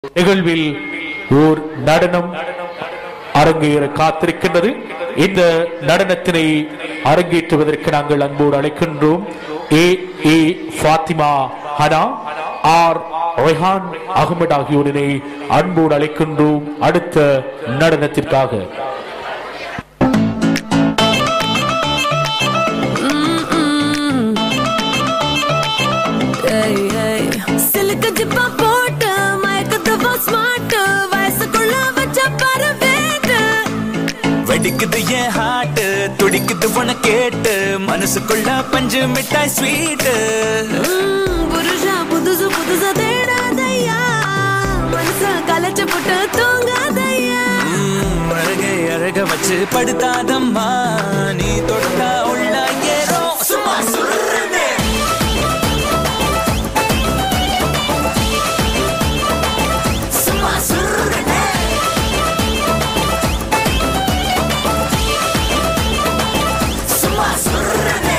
நிகழ்வில் ஓர் நடனம் அரங்கேற காத்திருக்கின்றது இந்த நடனத்தினை அரங்கேற்றுவதற்கு நாங்கள் அன்போடு அழைக்கின்றோம் A A Fathima Hana R Rehan Ahmed ஆகியோரினை அன்போடு அழைக்கின்றோம் அடுத்த நடனத்திற்காக ஏய், ஏய். சிலுக்கு ஜிப்பா போட்டு, மயக்கத்துவா smart, வயசுக்குள்ள வச்ச பாரு weight. வெடிக்குது என் ஹார்ட் துடிக்குது உன கேட்டு மனசுக்குள்ள பஞ்சு மிட்டாய் ஸ்வீட் ம், புருஷா புதுசு புதுசா தேடாதையா. மனச கலைச்சு போட்டு தூங்காதையா. அழகை அழக வச்சு படுத்தாதம்மா நீ தொட்டா உள்ள ஏறும் சும்மா சொல்றதே சும்மா சொல்றதே சும்மா சொல்றதே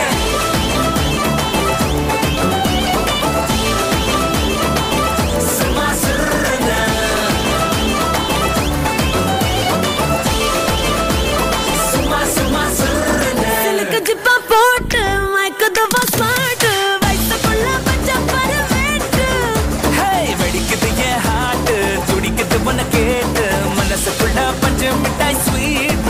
சும்மா சொல்றதே சும்மா சும்மா சொல்றதே சிலுக்கு ஜிப்பா போட்டு, மயக்கத்துவா smart, வயசுக்குள்ள வச்ச பாரு weight. ஹேய் வெடிக்குது என் ஹார்ட் துடிக்குது உன கேட்டு மனசுக்குள்ள பஞ்சு மிட்டாய் ஸ்வீட்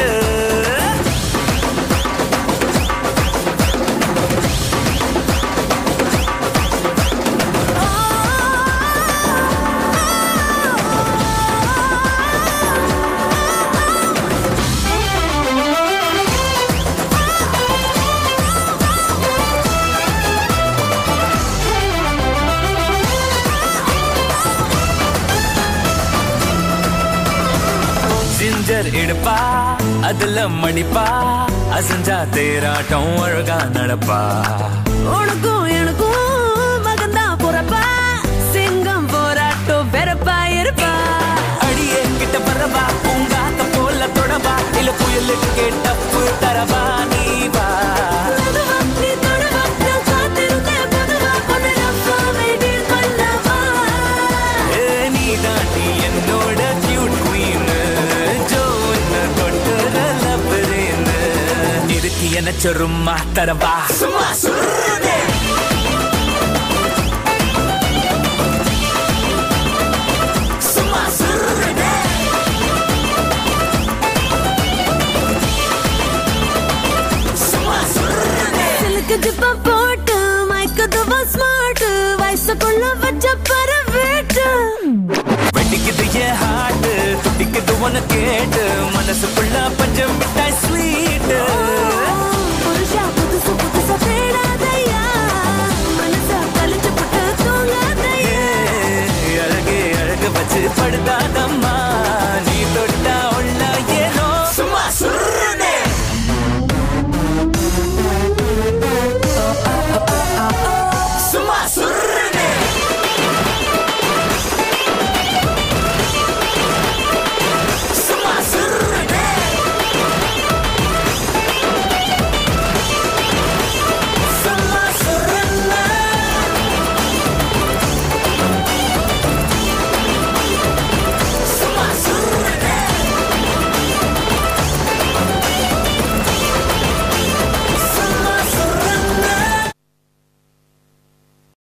ஜிஞ்சர் இடுப்பா அதுல மடிப்பா அசஞ்சா தேராட்டம் அழகா நடப்பா உனக்கும் எனக்கும் மகன்தான் பொறப்பா சிங்கம் போராட்டம் வெறப்பா இருப்பா அடியே கிட்ட பரவா பூங்காத்த போல தொடவா இல்ல புயலுக்கு கேட்டப்பு தரவா நீ வா மெதுவா நீ தொடுவா நான் காத்திருந்தேன் பொதுவா பொண்ணு ரப்பா வெயிட்டிங் பண்ணவா ஏ, நீ தாண்டி என்னோட கியூட் குவீன் ஜோன்னு தொட்டுற லப்பரேன்னு இருக்கு என சொருமா தரவா சும்மா சொல்றதே சும்மா சொல்றதே சும்மா சொல்றதே சிலுக்கு ஜிப்பா போட்டு மயக்கத்துவா ஸ்மார்ட் வயசுக்குள்ள வச்ச பர வீட்டு வெடிக்குது என் ஹார்ட் துடிக்குது உன கேட்டு மனசுக்குள்ள பஞ்சம் விட்டா